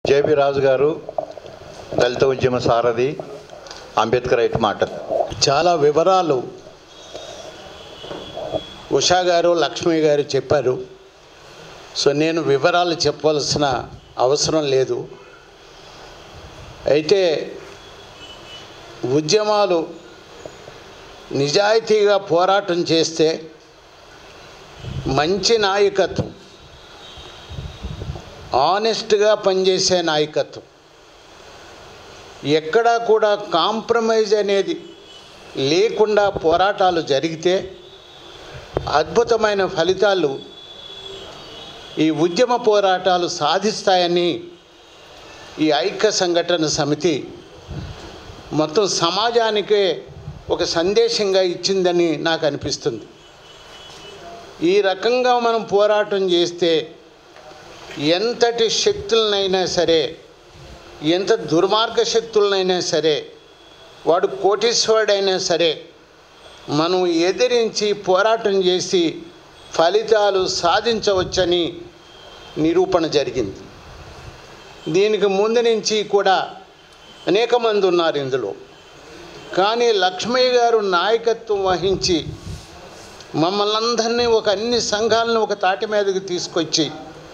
JB రాజు గారు దళిత ఉద్యమ సారథి Ambedkar right మాటలు చాలా వివరాలు ఉషా గారు లక్ష్మి గారు చెప్పారు సో నేను వివరాలు చెప్పవలసిన అవసరం లేదు అయితే ఉద్యమాలు నిజాయితీగా పోరాటం చేస్తే మంచి నాయకత్వం ఆనెస్ట్గా పనిచేసే నాయకత్వం ఎక్కడా కూడా కాంప్రమైజ్ అనేది లేకుండా పోరాటాలు జరిగితే అద్భుతమైన ఫలితాలు ఈ ఉద్యమ పోరాటాలు సాధిస్తాయని ఈ ఐక్య సంఘటన సమితి మొత్తం సమాజానికే ఒక సందేశంగా ఇచ్చిందని నాకు అనిపిస్తుంది ఈ రకంగా మనం పోరాటం చేస్తే ఎంతటి శక్తులనైనా సరే ఎంత దుర్మార్గ శక్తులనైనా సరే వాడు కోటీశ్వరుడైనా సరే మనం ఎదిరించి పోరాటం చేసి ఫలితాలు సాధించవచ్చని నిరూపణ జరిగింది దీనికి ముందు నుంచి కూడా అనేక మంది ఉన్నారు ఇందులో కానీ లక్ష్మయ్య గారు నాయకత్వం వహించి మమ్మల్ని అందరినీ ఒక అన్ని సంఘాలను ఒక తాటి మీదకి తీసుకొచ్చి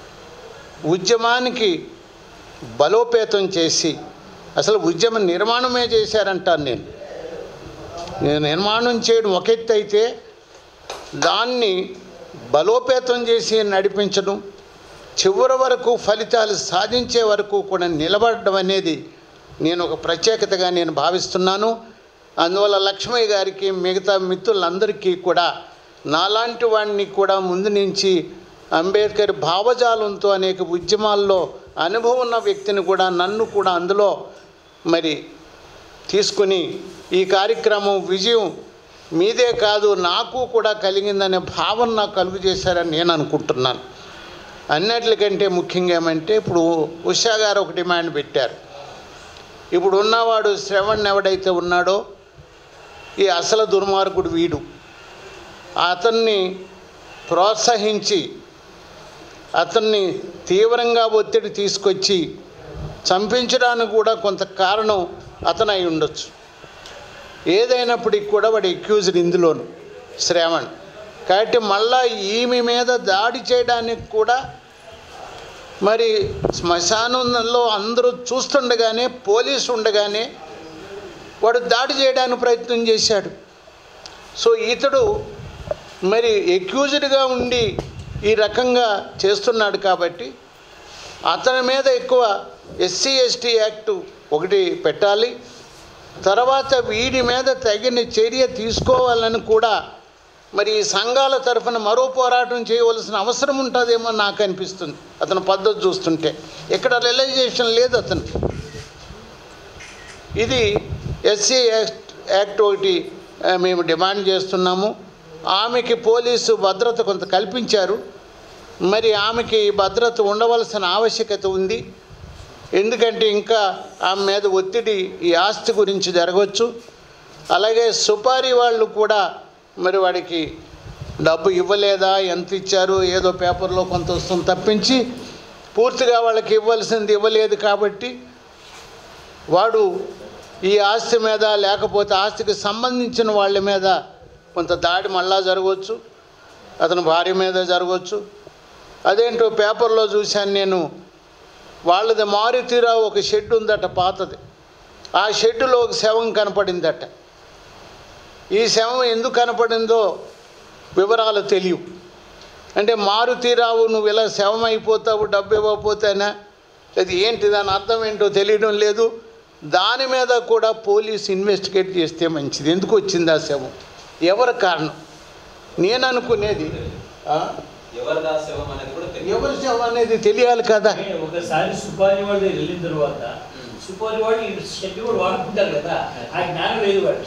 ఉద్యమానికి బలోపేతం చేసి అసలు ఉద్యమ నిర్మాణమే చేశారంటాను నేను నేను నిర్మాణం చేయడం ఒక ఎత్తు అయితే దాన్ని బలోపేతం చేసి నడిపించడం చివరి వరకు ఫలితాలు సాధించే వరకు కూడా నిలబడడం అనేది నేను ఒక ప్రత్యేకతగా నేను భావిస్తున్నాను అందువల్ల లక్ష్మయ్య గారికి మిగతా మిత్రులందరికీ కూడా నాలాంటి వాడిని కూడా ముందు నుంచి అంబేద్కర్ భావజాలంతో అనేక ఉద్యమాల్లో అనుభవం ఉన్న వ్యక్తిని కూడా నన్ను కూడా అందులో మరి తీసుకుని ఈ కార్యక్రమం విజయం మీదే కాదు నాకు కూడా కలిగిందనే భావన నాకు కలుగు చేశారని నేను అనుకుంటున్నాను అన్నిటికంటే ముఖ్యంగా ఏమంటే ఇప్పుడు ఉషా గారు ఒక డిమాండ్ పెట్టారు ఇప్పుడు ఉన్నవాడు శ్రవణ్ ఎవడైతే ఉన్నాడో ఈ అసలు దుర్మార్గుడు వీడు అతన్ని ప్రోత్సహించి అతన్ని తీవ్రంగా ఒత్తిడి తీసుకొచ్చి చంపించడానికి కూడా కొంత కారణం అతను అయి ఉండొచ్చు ఏదైనప్పటికీ కూడా వాడు ఎక్యూజ్డ్ ఇందులోను శ్రావణ్ కాబట్టి మళ్ళా ఈమె మీద దాడి చేయడానికి కూడా మరి శ్మశానంలో అందరూ చూస్తుండగానే పోలీసు ఉండగానే వాడు దాడి చేయడానికి ప్రయత్నం చేశాడు సో ఇతడు మరి ఎక్యూజ్డ్గా ఉండి ఈ రకంగా చేస్తున్నాడు కాబట్టి అతని మీద ఎక్కువ ఎస్సీ ఎస్టీ యాక్టు ఒకటి పెట్టాలి తర్వాత వీడి మీద తగిన చర్య తీసుకోవాలని కూడా మరి ఈ సంఘాల తరఫున మరో పోరాటం చేయవలసిన అవసరం ఉంటుందేమో నాకు అనిపిస్తుంది అతని పద్ధతి చూస్తుంటే ఇక్కడ రియలైజేషన్ లేదు అతను ఇది ఎస్సీ యాక్ట్ యాక్ట్ ఒకటి ఆ, మేము డిమాండ్ చేస్తున్నాము ఆమెకి పోలీసు భద్రత కొంత కల్పించారు మరి ఆమెకి భద్రత ఉండవలసిన ఆవశ్యకత ఉంది ఎందుకంటే ఇంకా ఆమె మీద ఒత్తిడి ఈ ఆస్తి గురించి జరగవచ్చు అలాగే సుపారీ వాళ్ళు కూడా మరి వాడికి డబ్బు ఇవ్వలేదా ఎంత ఇచ్చారు ఏదో పేపర్లో కొంత వస్తుంది తప్పించి పూర్తిగా వాళ్ళకి ఇవ్వాల్సింది ఇవ్వలేదు కాబట్టి వాడు ఈ ఆస్తి మీద లేకపోతే ఆస్తికి సంబంధించిన వాళ్ళ మీద కొంత దాడి మళ్ళా జరగవచ్చు అతని భార్య మీద జరగవచ్చు అదేంటో పేపర్లో చూశాను నేను వాళ్ళది మారుతీరా ఒక షెడ్ ఉందట పాతది ఆ షెడ్డులో ఒక శవం కనపడిందట ఈ శవం ఎందుకు కనపడిందో వివరాలు తెలియవు అంటే మారుతీరావు నువ్వు ఇలా శవం అయిపోతావు డబ్బు ఇవ్వకపోతేనా అది ఏంటి దాని అర్థం ఏంటో తెలియడం లేదు దాని మీద కూడా పోలీస్ ఇన్వెస్టిగేట్ చేస్తే మంచిది ఎందుకు వచ్చింది ఆ శవం ఎవరి కారణం నేను అనుకునేది ఆ, ఎవరి దాస్యవం అనేది కూడా తెలియదు ఎవరి శవం అనేది తెలియాలి కదా అంటే ఒకసారి సుపారి వాడి దగ్గర వెళ్ళిన తర్వాత సుపారి వాడు ఈ షెడ్ కూడా వాడుకుంటారు కదా ఆ జ్ఞానం లేదు వాడు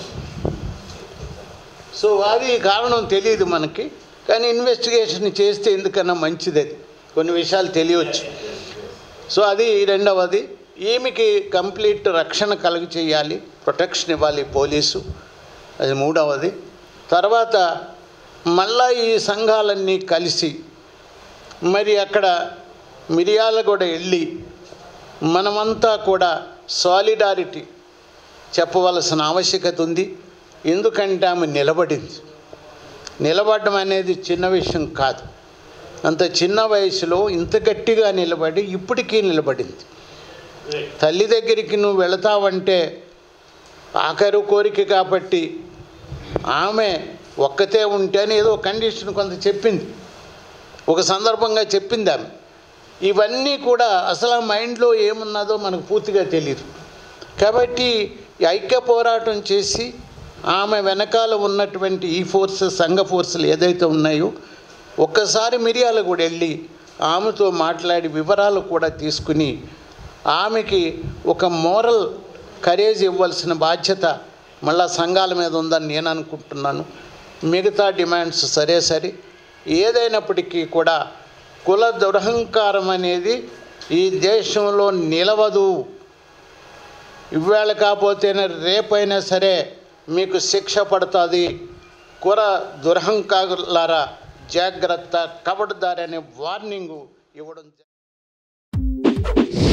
సో అది కారణం తెలియదు మనకి కానీ ఇన్వెస్టిగేషన్ చేస్తే ఎందుకన్నా మంచిది అది కొన్ని విషయాలు తెలియవచ్చు సో అది రెండవది ఈమెకి కంప్లీట్ రక్షణ కలుగు చేయాలి ప్రొటెక్షన్ ఇవ్వాలి పోలీసు అది మూడవది తర్వాత మళ్ళా ఈ సంఘాలన్నీ కలిసి మరి అక్కడ మిరియాల కూడా వెళ్ళి మనమంతా కూడా సాలిడారిటీ చెప్పవలసిన ఆవశ్యకత ఉంది ఎందుకంటే ఆమె నిలబడింది నిలబడడం అనేది చిన్న విషయం కాదు అంత చిన్న వయసులో ఇంత గట్టిగా నిలబడి ఇప్పటికీ నిలబడింది తల్లి దగ్గరికి నువ్వు వెళతావంటే ఆఖరు కోరిక కాబట్టి ఆమె ఒక్కతే ఉంటే అని ఏదో కండిషన్ కొంత చెప్పింది ఒక సందర్భంగా చెప్పింది ఆమె ఇవన్నీ కూడా అసలు ఆ మైండ్లో ఏమున్నదో మనకు పూర్తిగా తెలియదు కాబట్టి ఈ ఐక్య పోరాటం చేసి ఆమె వెనకాల ఉన్నటువంటి ఈ ఫోర్సెస్ సంఘ ఫోర్సులు ఏదైతే ఉన్నాయో ఒక్కసారి మిరియాల కూడా వెళ్ళి ఆమెతో మాట్లాడి వివరాలు కూడా తీసుకుని ఆమెకి ఒక మోరల్ కరేజ్ ఇవ్వాల్సిన బాధ్యత మళ్ళా సంఘాల మీద ఉందని నేను అనుకుంటున్నాను మిగతా డిమాండ్స్ సరే సరే ఏదైనప్పటికీ కూడా కుల దురహంకారం అనేది ఈ దేశంలో నిలవదు ఇవాళ కాకపోతేనే రేపైనా సరే మీకు శిక్ష పడుతుంది కుర దురహంకారులారా జాగ్రత్త కబడ్దారి అనే వార్నింగు ఇవ్వడం